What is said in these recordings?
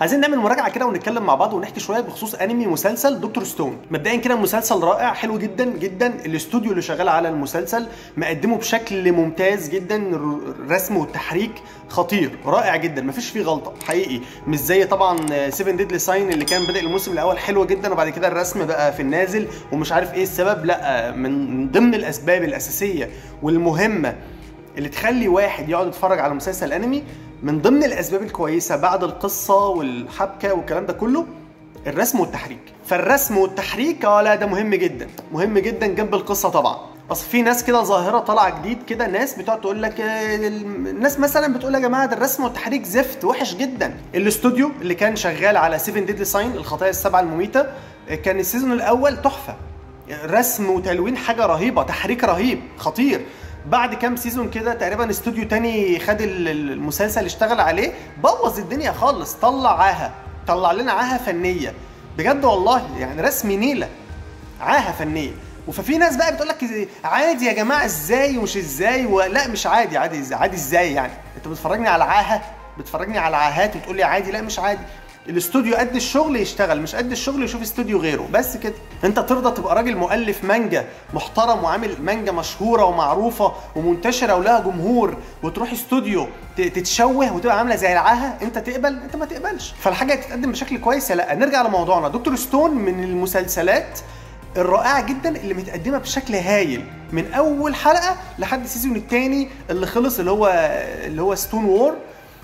عايزين نعمل مراجعه كده ونتكلم مع بعض ونحكي شويه بخصوص انمي مسلسل دكتور ستون مبدئيا كده مسلسل رائع حلو جدا جدا الاستوديو اللي شغال على المسلسل مقدمه بشكل ممتاز جدا الرسم والتحريك خطير رائع جدا مفيش فيه غلطه حقيقي مش زي طبعا 7 ديدلي ساين اللي كان بادئ الموسم الاول حلو جدا وبعد كده الرسم بقى في النازل ومش عارف ايه السبب لا من ضمن الاسباب الاساسيه والمهمه اللي تخلي واحد يقعد يتفرج على مسلسل انمي من ضمن الاسباب الكويسه بعد القصه والحبكه والكلام ده كله الرسم والتحريك فالرسم والتحريك اه لا ده مهم جدا مهم جدا جنب القصه طبعا اصل في ناس كده ظاهره طالعه جديد كده ناس بتقعد تقول لك الناس مثلا بتقول يا جماعه ده الرسم والتحريك زفت وحش جدا الاستوديو اللي كان شغال على 7 ديدلي ساين الخطايا السبعه المميته كان السيزون الاول تحفه رسم وتلوين حاجه رهيبه تحريك رهيب خطير بعد كام سيزون كده تقريبا استوديو تاني خد المسلسل اشتغل عليه بوظ الدنيا خالص طلع عاهه طلع لنا عاهه فنيه بجد والله يعني رسم نيله عاهه فنيه وففي ناس بقى بتقول لك عادي يا جماعه ازاي ومش ازاي ولا مش عادي عادي ازاي عادي ازاي يعني انت بتفرجني على عاهه بتفرجني على عاهات وتقول لي عادي لا مش عادي الاستوديو قد الشغل يشتغل مش قد الشغل يشوف استوديو غيره بس كده انت ترضى تبقى راجل مؤلف مانجا محترم وعامل مانجا مشهوره ومعروفه ومنتشره ولها جمهور وتروح استوديو تتشوه وتبقى عامله زي العاهه انت تقبل انت ما تقبلش فالحاجه تتقدم بشكل كويس لا نرجع لموضوعنا دكتور ستون من المسلسلات الرائعه جدا اللي متقدمه بشكل هايل من اول حلقه لحد السيزون الثاني اللي خلص اللي هو اللي هو ستون وور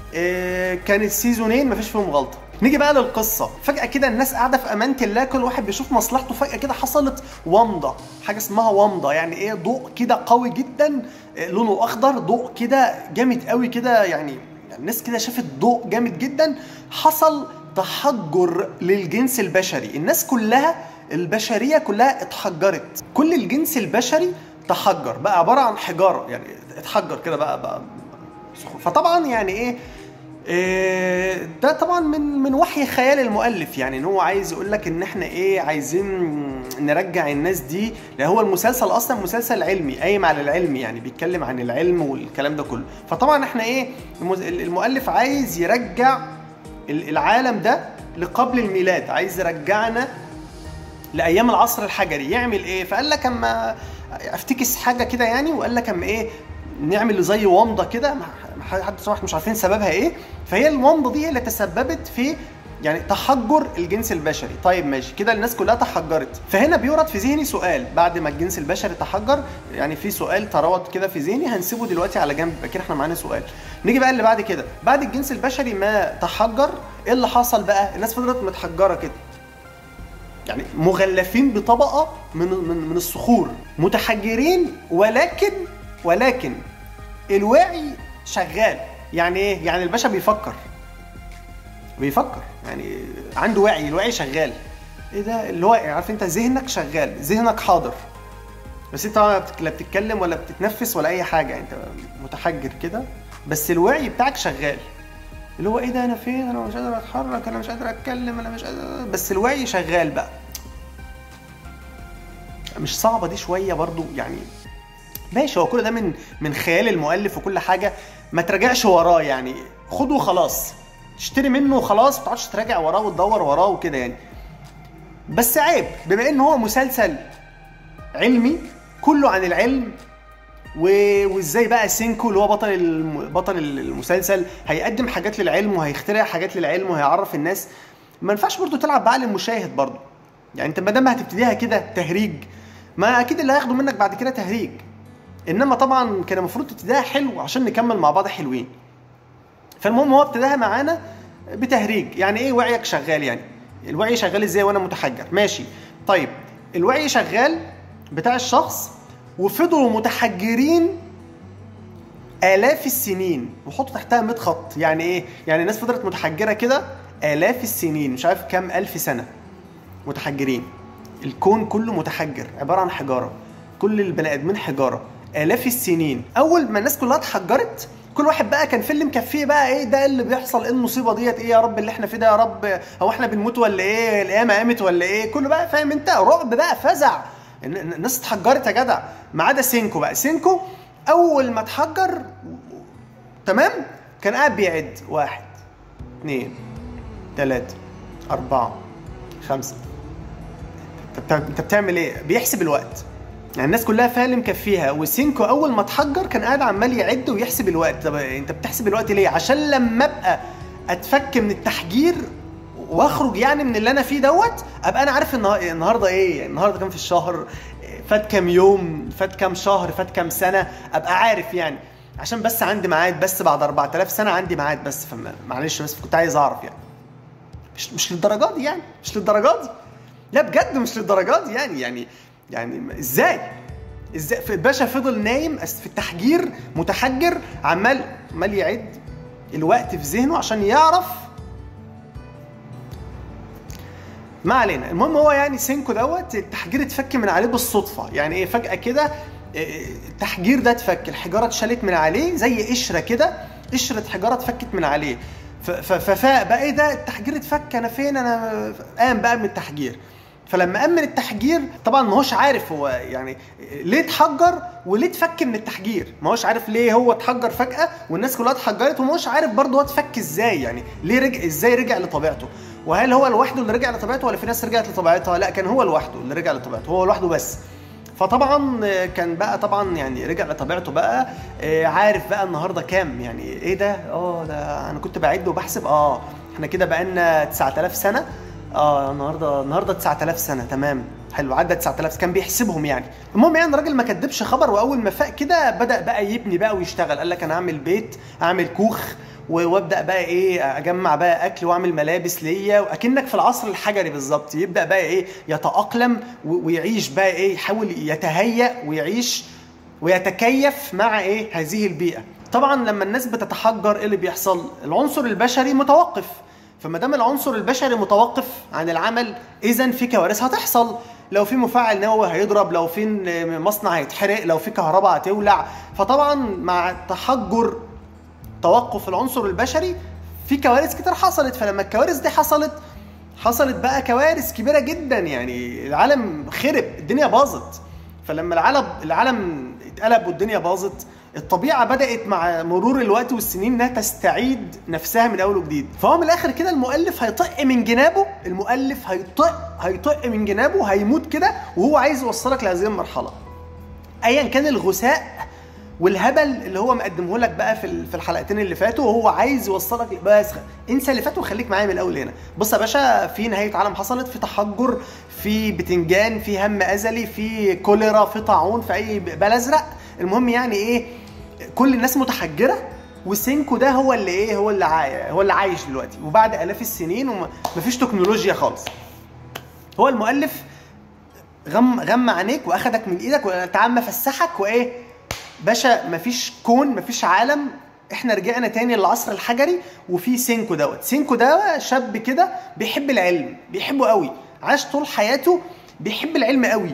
كانت سيزونين مفيش فيهم غلطه نيجي بقى للقصه فجاه كده الناس قاعده في امانه الله كل واحد بيشوف مصلحته فجاه كده حصلت ومضه حاجه اسمها ومضه يعني ايه ضوء كده قوي جدا لونه اخضر ضوء كده جامد قوي كده يعني الناس كده شافت ضوء جامد جدا حصل تحجر للجنس البشري الناس كلها البشريه كلها اتحجرت كل الجنس البشري تحجر بقى عباره عن حجاره يعني اتحجر كده بقى بقى فطبعا يعني ايه ده طبعا من من وحي خيال المؤلف يعني ان هو عايز يقول لك ان احنا ايه عايزين نرجع الناس دي لان هو المسلسل اصلا مسلسل علمي قايم على العلم يعني بيتكلم عن العلم والكلام ده كله فطبعا احنا ايه المؤلف عايز يرجع العالم ده لقبل الميلاد عايز يرجعنا لايام العصر الحجري يعمل ايه فقال لك اما افتكس حاجه كده يعني وقال لك اما ايه نعمل زي ومضه كده حد صراحه مش عارفين سببها ايه فهي الومضه دي هي اللي تسببت في يعني تحجر الجنس البشري طيب ماشي كده الناس كلها تحجرت فهنا بيورد في ذهني سؤال بعد ما الجنس البشري تحجر يعني في سؤال تراود كده في ذهني هنسيبه دلوقتي على جنب كده احنا معانا سؤال نيجي بقى اللي بعد كده بعد الجنس البشري ما تحجر ايه اللي حصل بقى الناس فضلت متحجره كده يعني مغلفين بطبقه من من من الصخور متحجرين ولكن ولكن الوعي شغال يعني ايه يعني الباشا بيفكر بيفكر يعني عنده وعي الوعي شغال ايه ده اللي هو عارف انت ذهنك شغال ذهنك حاضر بس انت لا بتتكلم ولا بتتنفس ولا اي حاجه انت متحجر كده بس الوعي بتاعك شغال اللي هو ايه ده انا فين انا مش قادر اتحرك انا مش قادر اتكلم انا مش قادر بس الوعي شغال بقى مش صعبه دي شويه برضو يعني ماشي هو كل ده من من خيال المؤلف وكل حاجه ما تراجعش وراه يعني خده وخلاص تشتري منه وخلاص ما تقعدش تراجع وراه وتدور وراه وكده يعني بس عيب بما ان هو مسلسل علمي كله عن العلم و... وازاي بقى سينكو اللي هو بطل الم... بطل المسلسل هيقدم حاجات للعلم وهيخترع حاجات للعلم وهيعرف الناس ما ينفعش برضه تلعب بعقل المشاهد برضه يعني انت ما دام هتبتديها كده تهريج ما اكيد اللي هياخده منك بعد كده تهريج انما طبعا كان المفروض تبتديها حلو عشان نكمل مع بعض حلوين فالمهم هو ابتداها معانا بتهريج يعني ايه وعيك شغال يعني الوعي شغال ازاي وانا متحجر ماشي طيب الوعي شغال بتاع الشخص وفضلوا متحجرين آلاف السنين وحطوا تحتها 100 خط يعني ايه يعني الناس فضلت متحجره كده آلاف السنين مش عارف كام ألف سنة متحجرين الكون كله متحجر عبارة عن حجارة كل البني آدمين حجارة آلاف السنين أول ما الناس كلها اتحجرت كل واحد بقى كان في اللي مكفيه بقى ايه ده اللي بيحصل ايه المصيبه ديت ايه يا رب اللي احنا فيه ده يا رب هو احنا بنموت ولا ايه القيامه قامت ولا ايه كله بقى فاهم انت رعب بقى فزع الناس اتحجرت يا جدع ما عدا سينكو بقى سينكو اول ما اتحجر تمام كان قاعد بيعد واحد اثنين ثلاثة أربعة خمسة انت بتع- انت بتعمل ايه؟ بيحسب الوقت يعني الناس كلها فيها اللي مكفيها وسينكو اول ما اتحجر كان قاعد عمال يعد ويحسب الوقت طب انت بتحسب الوقت ليه؟ عشان لما ابقى اتفك من التحجير واخرج يعني من اللي انا فيه دوت ابقى انا عارف النها- النهارده ايه النهارده كام في الشهر فات كام يوم فات كام شهر فات كام سنه ابقى عارف يعني عشان بس عندي ميعاد بس بعد 4000 سنه عندي ميعاد بس فمعلش بس كنت عايز اعرف يعني مش مش للدرجات دي يعني مش للدرجات دي لا بجد مش للدرجات دي يعني يعني يعني ازاي ازاي في- الباشا فضل نايم أس- في التحجير متحجر عمال عمال يعد الوقت في ذهنه عشان يعرف ما علينا المهم هو يعني سينكو دوت التحجير اتفك من عليه بالصدفه يعني ايه فجاه كده إيه، التحجير ده اتفك الحجاره اتشالت من عليه زي قشره كده قشره حجاره اتفكت من عليه ف- ف- ففاق بقى ايه ده التحجير اتفك انا فين انا قام بقى من التحجير فلما قام من التحجير طبعا ما هوش عارف هو يعني ليه اتحجر وليه اتفك من التحجير ما هوش عارف ليه هو اتحجر فجأة والناس كلها اتحجرت وما هوش عارف برضه هو اتفك ازاي يعني ليه رجع ازاي رجع لطبيعته وهل هو لوحده اللي رجع لطبيعته ولا في ناس رجعت لطبيعتها لا كان هو لوحده اللي رجع لطبيعته هو لوحده بس فطبعا آه، كان بقى طبعا يعني رجع لطبيعته بقى آه، عارف بقى النهارده كام يعني ايه ده اه ده انا كنت بعد وبحسب اه احنا كده بقالنا 9000 سنه اه النهارده النهارده 9000 سنه تمام حلو عدى 9000 كان بيحسبهم يعني المهم يعني الراجل ما كدبش خبر واول ما فاق كده بدا بقى يبني بقى ويشتغل قال لك انا هعمل بيت اعمل كوخ و- وابدا بقى ايه اجمع بقى اكل واعمل ملابس ليا واكنك في العصر الحجري بالظبط يبدا بقى ايه يتاقلم و- ويعيش بقى ايه يحاول يتهيأ ويعيش ويتكيف مع ايه هذه البيئه طبعا لما الناس بتتحجر ايه اللي بيحصل العنصر البشري متوقف فما دام العنصر البشري متوقف عن العمل اذا في كوارث هتحصل لو في مفاعل نووي هيضرب لو في مصنع هيتحرق لو في كهرباء هتولع فطبعا مع تحجر توقف العنصر البشري في كوارث كتير حصلت فلما الكوارث دي حصلت حصلت بقى كوارث كبيره جدا يعني العالم خرب الدنيا باظت فلما العالم العالم اتقلب والدنيا باظت الطبيعه بدات مع مرور الوقت والسنين انها تستعيد نفسها من اول وجديد فهو من الاخر كده المؤلف هيطق من جنابه المؤلف هيطق هيطق من جنابه هيموت كده وهو عايز يوصلك لهذه المرحله ايا كان الغثاء والهبل اللي هو مقدمه لك بقى في في الحلقتين اللي فاتوا وهو عايز يوصلك بس انسى اللي فات وخليك معايا من الاول هنا بص يا باشا في نهايه عالم حصلت في تحجر في بتنجان في هم ازلي في كوليرا في طاعون في اي بال ازرق المهم يعني ايه كل الناس متحجره وسينكو ده هو اللي ايه هو اللي عاي... هو اللي عايش دلوقتي وبعد الاف السنين ومفيش تكنولوجيا خالص هو المؤلف غم غم عينيك واخدك من ايدك وتعال مفسحك وايه باشا مفيش كون مفيش عالم احنا رجعنا تاني للعصر الحجري وفي سينكو دوت سينكو ده شاب كده بيحب العلم بيحبه قوي عاش طول حياته بيحب العلم قوي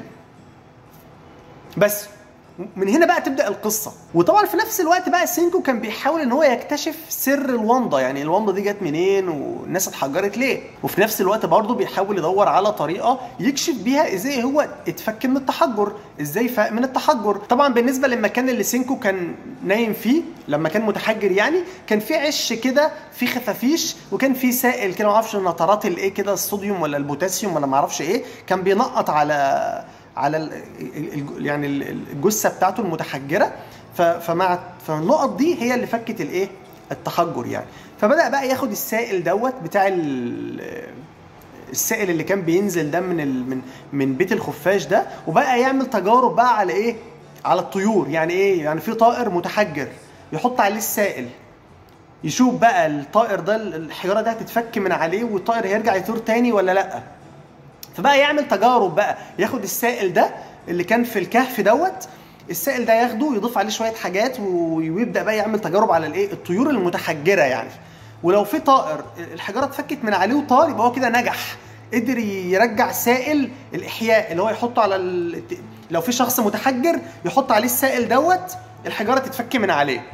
بس من هنا بقى تبدا القصه وطبعا في نفس الوقت بقى سينكو كان بيحاول ان هو يكتشف سر الواندا يعني الواندا دي جت منين والناس اتحجرت ليه وفي نفس الوقت برضه بيحاول يدور على طريقه يكشف بيها ازاي هو اتفك من التحجر ازاي فاق من التحجر طبعا بالنسبه للمكان اللي سينكو كان نايم فيه لما كان متحجر يعني كان في عش كده في خفافيش وكان في سائل كده ما اعرفش نترات الايه كده الصوديوم ولا البوتاسيوم ولا ما اعرفش ايه كان بينقط على على ال ال يعني الجثه بتاعته المتحجره فمع فالنقط دي هي اللي فكت الايه التحجر يعني فبدا بقى ياخد السائل دوت بتاع السائل اللي كان بينزل ده من ال من من بيت الخفاش ده وبقى يعمل تجارب بقى على ايه على الطيور يعني ايه يعني في طائر متحجر يحط عليه السائل يشوف بقى الطائر ده الحجاره ده هتتفك من عليه والطائر هيرجع يطير تاني ولا لا فبقى يعمل تجارب بقى ياخد السائل ده اللي كان في الكهف دوت السائل ده ياخده يضيف عليه شويه حاجات ويبدا بقى يعمل تجارب على الايه الطيور المتحجره يعني ولو في طائر الحجاره اتفكت من عليه وطار يبقى هو كده نجح قدر يرجع سائل الاحياء اللي هو يحطه على ال... لو في شخص متحجر يحط عليه السائل دوت الحجاره تتفك من عليه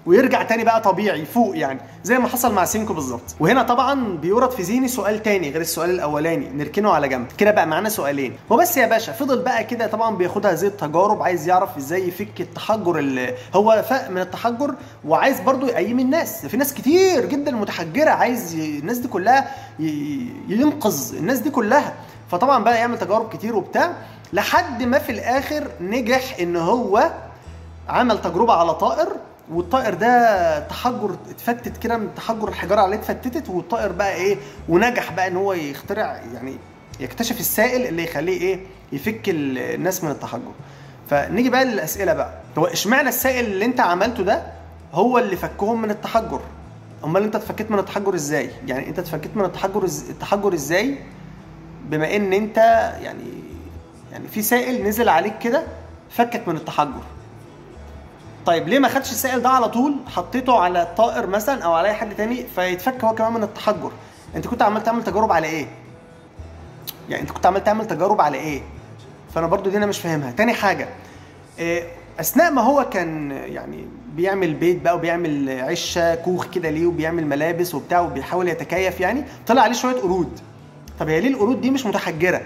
ويرجع تاني بقى طبيعي فوق يعني زي ما حصل مع سينكو بالظبط وهنا طبعا بيورد في ذهني سؤال تاني غير السؤال الاولاني نركنه على جنب كده بقى معانا سؤالين وبس يا باشا فضل بقى كده طبعا بياخدها زي التجارب عايز يعرف ازاي يفك التحجر اللي هو فاق من التحجر وعايز برضو يقيم الناس في ناس كتير جدا متحجره عايز ي... الناس دي كلها ي... ينقذ الناس دي كلها فطبعا بقى يعمل تجارب كتير وبتاع لحد ما في الاخر نجح ان هو عمل تجربه على طائر والطائر ده تحجر اتفتت كده من تحجر الحجاره عليه اتفتتت والطائر بقى ايه ونجح بقى ان هو يخترع يعني يكتشف السائل اللي يخليه ايه يفك الناس من التحجر فنيجي بقى للاسئله بقى هو اشمعنى السائل اللي انت عملته ده هو اللي فكهم من التحجر امال انت اتفكيت من التحجر ازاي يعني انت اتفكيت من التحجر التحجر ازاي بما ان انت يعني يعني في سائل نزل عليك كده فكك من التحجر طيب ليه ما خدش السائل ده على طول حطيته على الطائر مثلا او على اي حد تاني فيتفك هو كمان من التحجر انت كنت عمال تعمل تجارب على ايه يعني انت كنت عمال تعمل تجارب على ايه فانا برضو دي انا مش فاهمها تاني حاجه اثناء ما هو كان يعني بيعمل بيت بقى وبيعمل عشه كوخ كده ليه وبيعمل ملابس وبتاع وبيحاول يتكيف يعني طلع عليه شويه قرود طب هي ليه القرود دي مش متحجره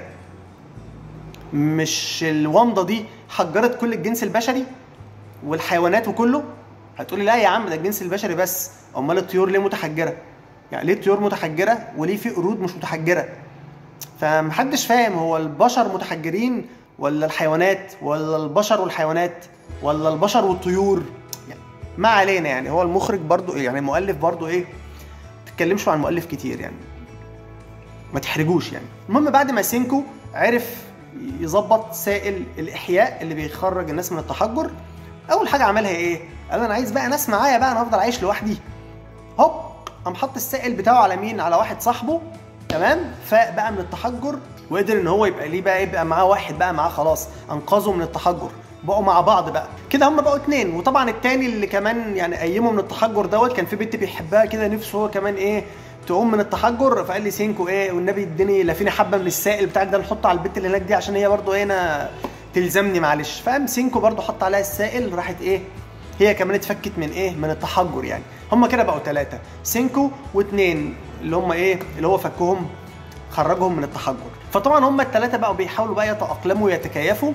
مش الومضه دي حجرت كل الجنس البشري والحيوانات وكله هتقولي لا يا عم ده الجنس البشري بس امال الطيور ليه متحجره يعني ليه الطيور متحجره وليه في قرود مش متحجره فمحدش فاهم هو البشر متحجرين ولا الحيوانات ولا البشر والحيوانات ولا البشر والطيور يعني ما علينا يعني هو المخرج برضو يعني المؤلف برضو ايه تتكلمش عن المؤلف كتير يعني ما تحرجوش يعني المهم بعد ما سينكو عرف يظبط سائل الاحياء اللي بيخرج الناس من التحجر اول حاجه عملها ايه قال انا عايز بقى ناس معايا بقى انا هفضل عايش لوحدي هوب قام حط السائل بتاعه على مين على واحد صاحبه تمام فاق بقى من التحجر وقدر ان هو يبقى ليه بقى يبقى معاه واحد بقى معاه خلاص انقذه من التحجر بقوا مع بعض بقى كده هم بقوا اتنين وطبعا التاني اللي كمان يعني قيمه من التحجر دوت كان في بنت بيحبها كده نفسه هو كمان ايه تقوم من التحجر فقال لي سينكو ايه والنبي اديني لافيني حبه من السائل بتاعك ده نحطه على البت اللي هناك دي عشان هي برضو ايه انا تلزمني معلش فقام سينكو برضو حط عليها السائل راحت ايه هي كمان اتفكت من ايه من التحجر يعني هم كده بقوا ثلاثه سينكو واثنين اللي هم ايه اللي هو فكهم خرجهم من التحجر فطبعا هم الثلاثه بقوا بيحاولوا بقى يتاقلموا ويتكيفوا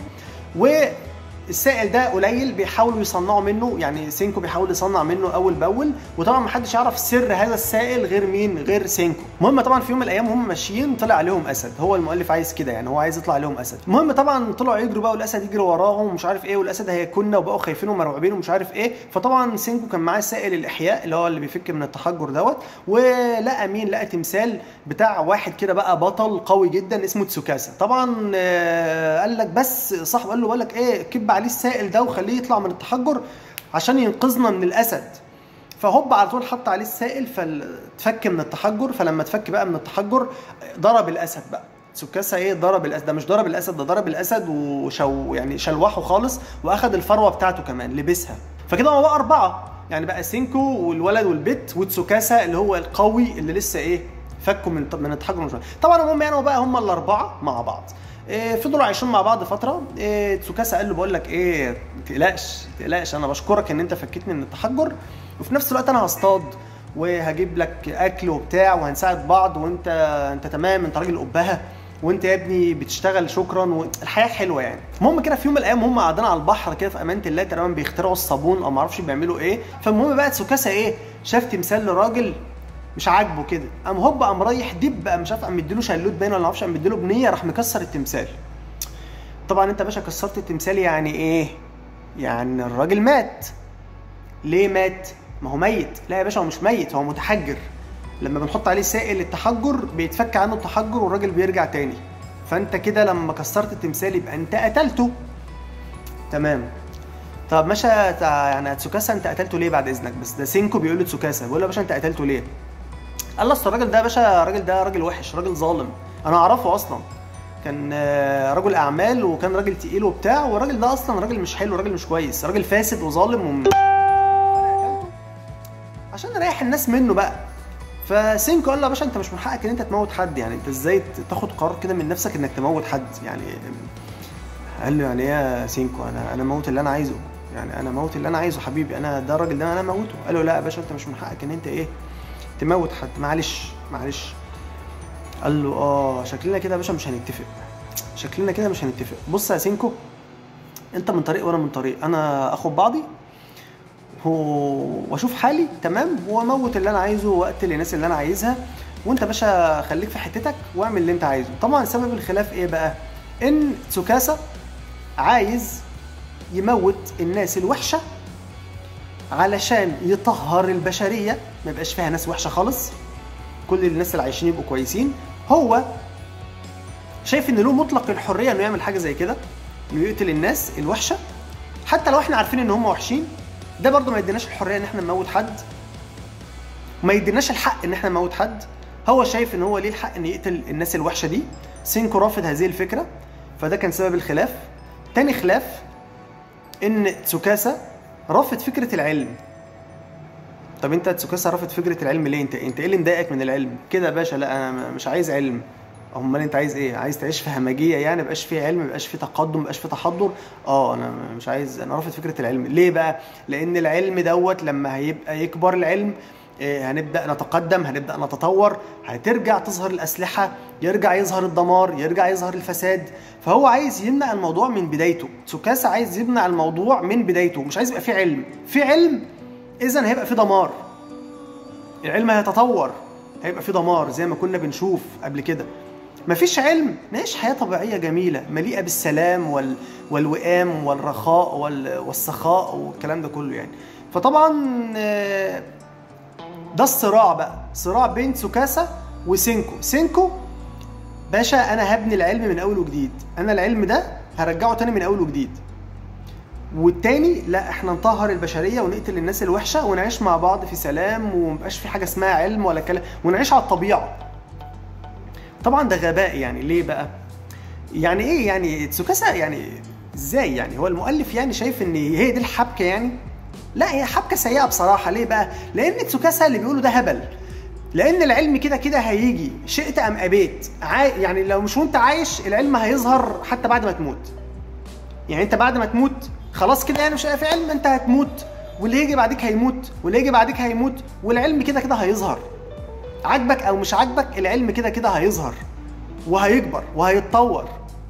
والسائل ده قليل بيحاولوا يصنعوا منه يعني سينكو بيحاول يصنع منه اول باول وطبعا ما حدش يعرف سر هذا السائل غير مين غير سينكو المهم طبعا في يوم من الايام هم ماشيين طلع عليهم اسد هو المؤلف عايز كده يعني هو عايز يطلع عليهم اسد المهم طبعا طلعوا يجروا بقى والاسد يجري وراهم ومش عارف ايه والاسد هياكلنا وبقوا خايفين ومرعوبين ومش عارف ايه فطبعا سينكو كان معاه سائل الاحياء اللي هو اللي بيفك من التحجر دوت ولقى مين لقى تمثال بتاع واحد كده بقى بطل قوي جدا اسمه تسوكاسا طبعا آه قال لك بس صاحبه قال له بقول لك ايه كب عليه السائل ده وخليه يطلع من التحجر عشان ينقذنا من الاسد فهوب على طول حط عليه السائل فاتفك من التحجر فلما اتفك بقى من التحجر ضرب الاسد بقى تسوكاسا ايه ضرب الاسد ده مش ضرب الاسد ده ضرب الاسد وشو يعني شلوحه خالص واخد الفروه بتاعته كمان لبسها فكده هو بقى اربعه يعني بقى سينكو والولد والبت وتسوكاسا اللي هو القوي اللي لسه ايه فكوا من من التحجر من شويه طبعا هم يعني بقى هم الاربعه مع بعض إيه فضلوا عايشين مع بعض فتره إيه تسوكاسا قال له بقول لك ايه ما تقلقش ما تقلقش انا بشكرك ان انت فكيتني من التحجر وفي نفس الوقت انا هصطاد وهجيب لك اكل وبتاع وهنساعد بعض وانت انت تمام انت راجل قبها وانت يا ابني بتشتغل شكرا والحياه حلوه يعني المهم كده في يوم من الايام هم قاعدين على البحر كده في امانه الله تقريبا بيخترعوا الصابون او ما اعرفش بيعملوا ايه فالمهم بقى تسوكاسا ايه شاف تمثال لراجل مش عاجبه كده قام هوب قام رايح دب بقى مش عارف قام مديله شلوت باين ولا ما اعرفش قام مديله بنيه راح مكسر التمثال طبعا انت يا باشا كسرت التمثال يعني ايه يعني الراجل مات ليه مات ما هو ميت لا يا باشا هو مش ميت هو متحجر لما بنحط عليه سائل التحجر بيتفك عنه التحجر والراجل بيرجع تاني فانت كده لما كسرت التمثال يبقى انت قتلته تمام طب ماشي يعني تسوكاسا انت قتلته ليه بعد اذنك بس ده سينكو بيقول له تسوكاسا بيقول له يا باشا انت قتلته ليه قال له اصل الراجل ده يا باشا الراجل ده راجل وحش راجل ظالم انا اعرفه اصلا كان رجل اعمال وكان راجل تقيل وبتاع والراجل ده اصلا راجل مش حلو راجل مش كويس راجل فاسد وظالم وم... عشان نريح الناس منه بقى فسينكو قال له يا باشا انت مش من حقك ان انت تموت حد يعني انت ازاي تاخد قرار كده من نفسك انك تموت حد يعني قال له يعني ايه يا سينكو انا انا موت اللي انا عايزه يعني انا موت اللي انا عايزه حبيبي انا ده الراجل ده انا اموته قال له لا يا باشا انت مش من حقك ان انت ايه تموت حد معلش معلش قال له اه شكلنا كده يا باشا مش هنتفق شكلنا كده مش هنتفق بص يا سينكو انت من طريق وانا من طريق انا اخد بعضي و- واشوف حالي تمام واموت اللي انا عايزه واقتل الناس اللي انا عايزها وانت يا باشا خليك في حتتك واعمل اللي انت عايزه طبعا سبب الخلاف ايه بقى ان تسوكاسا عايز يموت الناس الوحشه علشان يطهر البشريه ما يبقاش فيها ناس وحشه خالص كل الناس اللي عايشين يبقوا كويسين هو شايف ان له مطلق الحريه انه يعمل حاجه زي كده انه يقتل الناس الوحشه حتى لو احنا عارفين ان هم وحشين ده برضه ما يديناش الحريه ان احنا نموت حد ما يديناش الحق ان احنا نموت حد هو شايف ان هو ليه الحق ان يقتل الناس الوحشه دي سينكو رافض هذه الفكره فده كان سبب الخلاف تاني خلاف ان تسوكاسا رافض فكره العلم طب انت تسوكاسا رافض فكره العلم ليه انت انت ايه اللي مضايقك من العلم كده يا باشا لا انا مش عايز علم امال انت عايز ايه عايز تعيش في همجيه يعني مبقاش فيه علم مبقاش فيه تقدم مبقاش فيه تحضر اه انا مش عايز انا رافض فكره العلم ليه بقى لان العلم دوت لما هيبقى يكبر العلم إيه، هنبدا نتقدم هنبدا نتطور هترجع تظهر الاسلحه يرجع يظهر الدمار يرجع يظهر الفساد فهو عايز يمنع الموضوع من بدايته تسوكاسا عايز يمنع الموضوع من بدايته مش عايز يبقى فيه علم في علم اذا هيبقى فيه دمار العلم هيتطور هيبقى فيه دمار زي ما كنا بنشوف قبل كده مفيش علم نعيش حياة طبيعية جميلة مليئة بالسلام وال... والوئام والرخاء وال... والسخاء والكلام ده كله يعني فطبعا آه، ده الصراع بقى صراع بين سوكاسا وسينكو سينكو باشا انا هبني العلم من اول وجديد انا العلم ده هرجعه تاني من اول وجديد والتاني لا احنا نطهر البشريه ونقتل الناس الوحشه ونعيش مع بعض في سلام ومبقاش في حاجه اسمها علم ولا كلام ونعيش على الطبيعه طبعا ده غباء يعني ليه بقى يعني ايه يعني تسوكاسا يعني ازاي يعني هو المؤلف يعني شايف ان هي دي الحبكه يعني لا هي حبكه سيئه بصراحه ليه بقى لان تسوكاسا اللي بيقوله ده هبل لان العلم كده كده هيجي شئت ام ابيت عاي... يعني لو مش وانت عايش العلم هيظهر حتى بعد ما تموت يعني انت بعد ما تموت خلاص كده يعني مش هيبقى في علم انت هتموت واللي يجي بعدك هيموت واللي يجي بعدك هيموت والعلم كده كده هيظهر عاجبك او مش عاجبك العلم كده كده هيظهر وهيكبر وهيتطور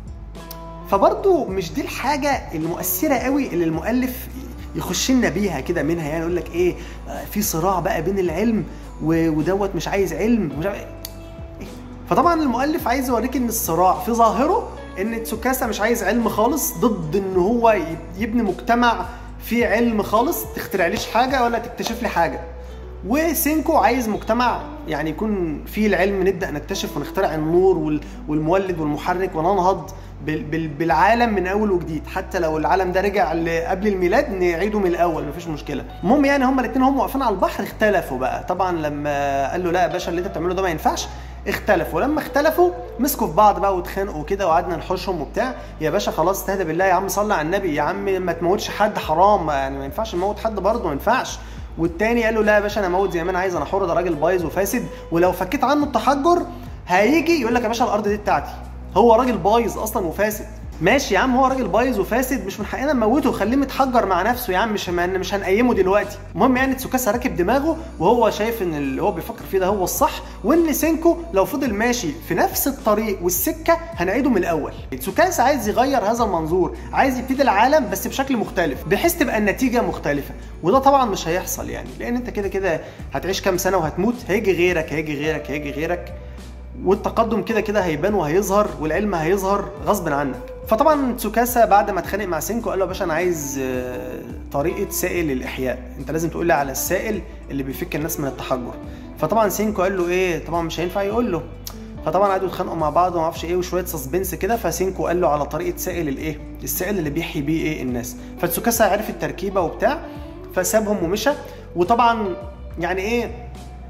فبرضه مش دي الحاجه المؤثره قوي اللي المؤلف يخش لنا بيها كده منها يعني يقول لك ايه آه، في صراع بقى بين العلم و- ودوت مش عايز علم ومش عارف إيه. فطبعا المؤلف عايز يوريك ان الصراع في ظاهره ان تسوكاسا مش عايز علم خالص ضد ان هو ي- يبني مجتمع فيه علم خالص تخترعليش حاجه ولا تكتشف لي حاجه وسينكو عايز مجتمع يعني يكون فيه العلم نبدا نكتشف ونخترع النور وال- والمولد والمحرك وننهض بال- بال- بالعالم من اول وجديد حتى لو العالم ده رجع ل- قبل الميلاد نعيده من الاول مفيش مشكله المهم يعني هما الاثنين هم واقفين على البحر اختلفوا بقى طبعا لما قال له لا يا باشا اللي انت بتعمله ده ما ينفعش اختلفوا لما اختلفوا مسكوا في بعض بقى واتخانقوا كده وقعدنا نحوشهم وبتاع يا باشا خلاص استهدى بالله يا عم صلي على النبي يا عم ما تموتش حد حرام يعني ما ينفعش نموت حد برضه ما ينفعش والتاني قال له لا يا باشا انا اموت زي ما انا عايز انا حر ده راجل بايظ وفاسد ولو فكيت عنه التحجر هيجي يقول لك يا باشا الارض دي بتاعتي هو راجل بايظ اصلا وفاسد ماشي يا عم هو راجل بايظ وفاسد مش من حقنا نموته وخليه متحجر مع نفسه يا عم مش مش هنقيمه دلوقتي المهم يعني تسوكاسا راكب دماغه وهو شايف ان اللي هو بيفكر فيه ده هو الصح وان سينكو لو فضل ماشي في نفس الطريق والسكه هنعيده من الاول تسوكاسا عايز يغير هذا المنظور عايز يبتدي العالم بس بشكل مختلف بحيث تبقى النتيجه مختلفه وده طبعا مش هيحصل يعني لان انت كده كده هتعيش كام سنه وهتموت هيجي غيرك هيجي غيرك هيجي غيرك والتقدم كده كده هيبان وهيظهر والعلم هيظهر غصب عنك فطبعا تسوكاسا بعد ما اتخانق مع سينكو قال له يا باشا انا عايز آه، طريقه سائل للاحياء انت لازم تقول لي على السائل اللي بيفك الناس من التحجر فطبعا سينكو قال له ايه طبعا مش هينفع يقول له فطبعا قعدوا يتخانقوا مع بعض وما اعرفش ايه وشويه سسبنس كده فسينكو قال له على طريقه سائل الايه السائل اللي بيحيي بيه ايه الناس فتسوكاسا عرف التركيبه وبتاع فسابهم ومشى وطبعا يعني ايه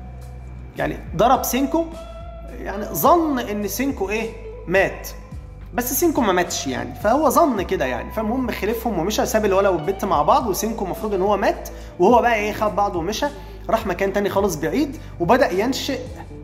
يعني ضرب سينكو يعني ظن ان سينكو ايه مات بس سينكو ما ماتش يعني فهو ظن كده يعني فالمهم خلفهم ومشى ساب الولا والبت مع بعض وسينكو المفروض ان هو مات وهو بقى ايه خد بعضه ومشى راح مكان تاني خالص بعيد وبدا ينشئ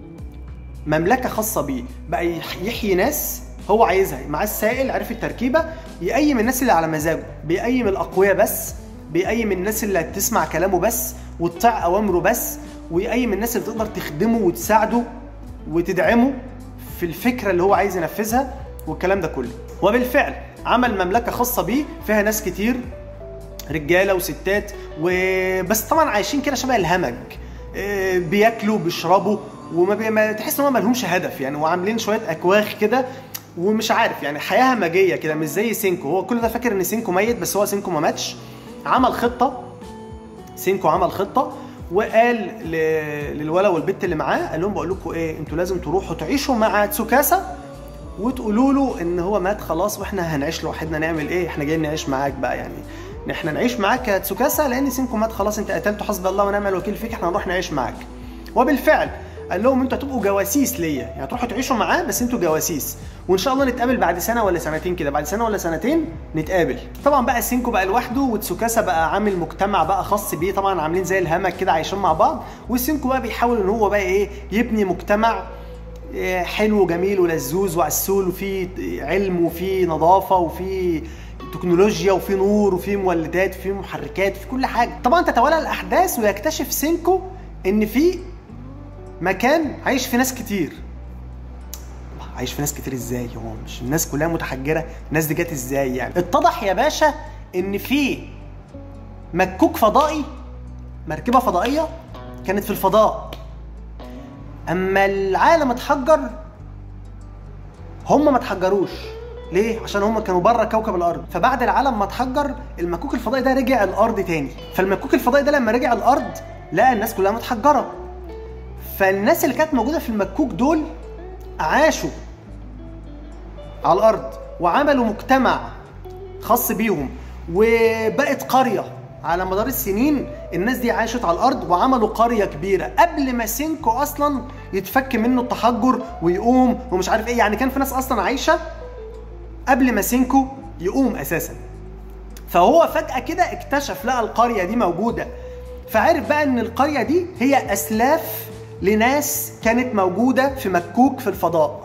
مملكه خاصه بيه بقى يح- يحيي ناس هو عايزها مع السائل عرف التركيبه يقيم الناس اللي على مزاجه بيقيم الاقوياء بس بيقيم الناس اللي هتسمع كلامه بس وتطيع اوامره بس ويقيم الناس اللي تقدر تخدمه وتساعده وتدعمه في الفكره اللي هو عايز ينفذها والكلام ده كله وبالفعل عمل مملكه خاصه بيه فيها ناس كتير رجاله وستات وبس طبعا عايشين كده شبه الهمج آه، بياكلوا بيشربوا وما بي... ما تحس ان هم مالهمش هدف يعني وعاملين شويه اكواخ كده ومش عارف يعني حياه همجيه كده مش زي سينكو هو كل ده فاكر ان سينكو ميت بس هو سينكو ما ماتش عمل خطه سينكو عمل خطه وقال ل... للولا والبت اللي معاه قال لهم بقول لكم ايه انتوا لازم تروحوا تعيشوا مع تسوكاسا وتقولوا له ان هو مات خلاص واحنا هنعيش لوحدنا نعمل ايه احنا جايين نعيش معاك بقى يعني احنا نعيش معاك يا تسوكاسا لان سينكو مات خلاص انت قتلته حسبي الله ونعم الوكيل فيك احنا هنروح نعيش معاك وبالفعل قال لهم انتوا هتبقوا جواسيس ليا يعني تروحوا تعيشوا معاه بس انتوا جواسيس وان شاء الله نتقابل بعد سنه ولا سنتين كده بعد سنه ولا سنتين نتقابل طبعا بقى سينكو بقى لوحده وتسوكاسا بقى عامل مجتمع بقى خاص بيه طبعا عاملين زي الهمك كده عايشين مع بعض وسينكو بقى بيحاول ان هو بقى ايه يبني مجتمع إيه، حلو وجميل ولزوز وعسول وفيه علم وفيه نظافه وفيه تكنولوجيا وفي نور وفي مولدات وفي محركات وفي كل حاجه طبعا تتوالى الاحداث ويكتشف سينكو ان في مكان عايش فيه ناس كتير عايش في ناس كتير ازاي هو مش الناس كلها متحجره الناس دي جت ازاي يعني اتضح يا باشا ان في مكوك فضائي مركبه فضائيه كانت في الفضاء اما العالم اتحجر هم ما اتحجروش ليه؟ عشان هم كانوا بره كوكب الارض فبعد العالم ما اتحجر المكوك الفضائي ده رجع الارض تاني فالمكوك الفضائي ده لما رجع الارض لقى الناس كلها متحجره فالناس اللي كانت موجوده في المكوك دول عاشوا على الارض وعملوا مجتمع خاص بيهم وبقت قريه على مدار السنين الناس دي عاشت على الارض وعملوا قريه كبيره قبل ما سينكو اصلا يتفك منه التحجر ويقوم ومش عارف ايه يعني كان في ناس اصلا عايشه قبل ما سينكو يقوم اساسا فهو فجاه كده اكتشف لقى القريه دي موجوده فعرف بقى ان القريه دي هي اسلاف لناس كانت موجوده في مكوك في الفضاء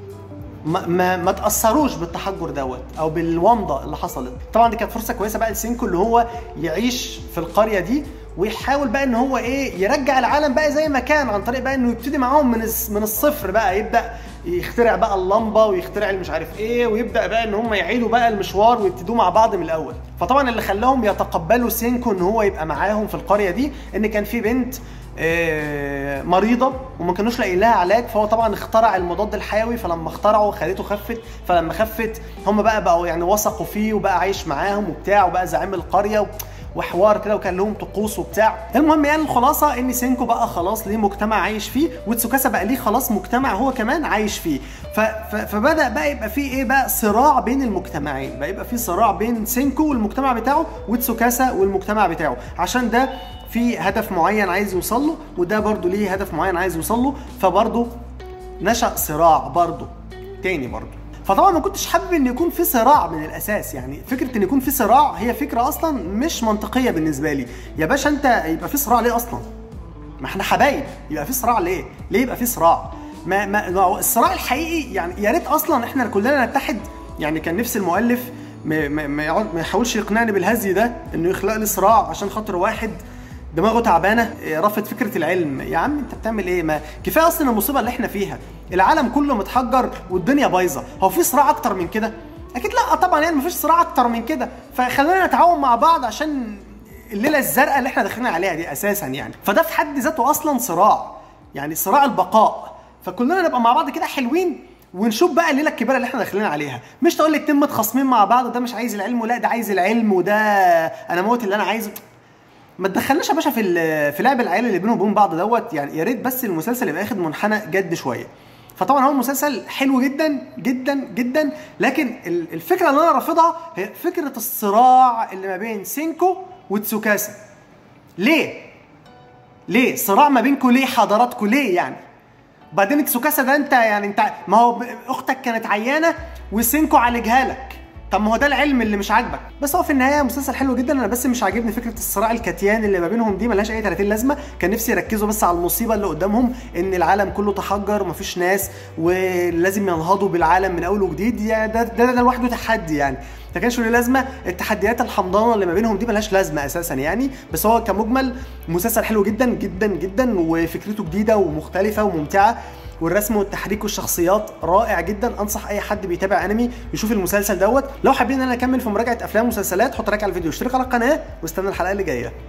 ما ما, ما تاثروش بالتحجر دوت او بالومضه اللي حصلت طبعا دي كانت فرصه كويسه بقى لسينكو اللي هو يعيش في القريه دي ويحاول بقى ان هو ايه يرجع العالم بقى زي ما كان عن طريق بقى انه يبتدي معاهم من الس- من الصفر بقى يبدا يخترع بقى اللمبه ويخترع اللي مش عارف ايه ويبدا بقى ان هم يعيدوا بقى المشوار ويبتدوا مع بعض من الاول فطبعا اللي خلاهم يتقبلوا سينكو ان هو يبقى معاهم في القريه دي ان كان في بنت آه، مريضه وما كانوش لاقيين لها علاج فهو طبعا اخترع المضاد الحيوي فلما اخترعه خليته خفت فلما خفت هم بقى بقوا يعني وثقوا فيه وبقى عايش معاهم وبتاع وبقى زعيم القريه و... وحوار كده وكان لهم طقوس وبتاع المهم يعني الخلاصه ان سينكو بقى خلاص ليه مجتمع عايش فيه وتسوكاسا بقى ليه خلاص مجتمع هو كمان عايش فيه ف... ف... فبدا بقى يبقى فيه ايه بقى صراع بين المجتمعين بقى يبقى فيه صراع بين سينكو والمجتمع بتاعه وتسوكاسا والمجتمع بتاعه عشان ده في هدف معين عايز يوصل له وده برضه ليه هدف معين عايز يوصل له فبرضه نشأ صراع برضه تاني برضه فطبعا ما كنتش حابب ان يكون في صراع من الاساس يعني فكره ان يكون في صراع هي فكره اصلا مش منطقيه بالنسبه لي يا باشا انت يبقى في صراع ليه اصلا ما احنا حبايب يبقى في صراع ليه ليه يبقى في صراع ما, ما ما هو الصراع الحقيقي يعني يا ريت اصلا احنا كلنا نتحد يعني كان نفس المؤلف ما, ما, ما, يقعد- ما يحاولش يقنعني بالهزي ده انه يخلق لي صراع عشان خاطر واحد دماغه تعبانه إيه، رافض فكره العلم يا عم انت بتعمل ايه ما كفايه اصلا المصيبه اللي احنا فيها العالم كله متحجر والدنيا بايظه هو في صراع اكتر من كده اكيد لا طبعا يعني مفيش صراع اكتر من كده فخلينا نتعاون مع بعض عشان الليله الزرقاء اللي احنا داخلين عليها دي اساسا يعني فده في حد ذاته اصلا صراع يعني صراع البقاء فكلنا نبقى مع بعض كده حلوين ونشوف بقى الليله الكبيره اللي احنا داخلين عليها مش تقول لي اتنين متخاصمين مع بعض وده مش عايز العلم ولا ده عايز العلم وده انا موت اللي انا عايزه ما تدخلناش يا باشا في ال- في لعب العيال اللي بينهم وبين بعض دوت يعني يا ريت بس المسلسل يبقى ياخد منحنى جد شويه فطبعا هو المسلسل حلو جدا جدا جدا لكن ال- الفكره اللي انا رافضها هي فكره الصراع اللي ما بين سينكو وتسوكاسا ليه ليه صراع ما بينكم ليه حضراتكم ليه يعني بعدين تسوكاسا ده انت يعني انت ما هو ب- اختك كانت عيانه وسينكو عالجها لك طب ما هو ده العلم اللي مش عاجبك بس هو في النهايه مسلسل حلو جدا انا بس مش عاجبني فكره الصراع الكتيان اللي ما بينهم دي ملهاش اي 30 لازمه كان نفسي يركزوا بس على المصيبه اللي قدامهم ان العالم كله تحجر ومفيش ناس ولازم ينهضوا بالعالم من اول وجديد يعني ده ده, ده لوحده تحدي يعني ما كانش له لازمه التحديات الحمضانه اللي ما بينهم دي ملهاش لازمه اساسا يعني بس هو كمجمل مسلسل حلو جدا جدا جدا وفكرته جديده ومختلفه وممتعه والرسم والتحريك والشخصيات رائع جدا انصح اي حد بيتابع انمي يشوف المسلسل دوت لو حابين ان انا اكمل في مراجعه افلام ومسلسلات حط رايك على الفيديو اشترك على القناه واستنى الحلقه اللي جايه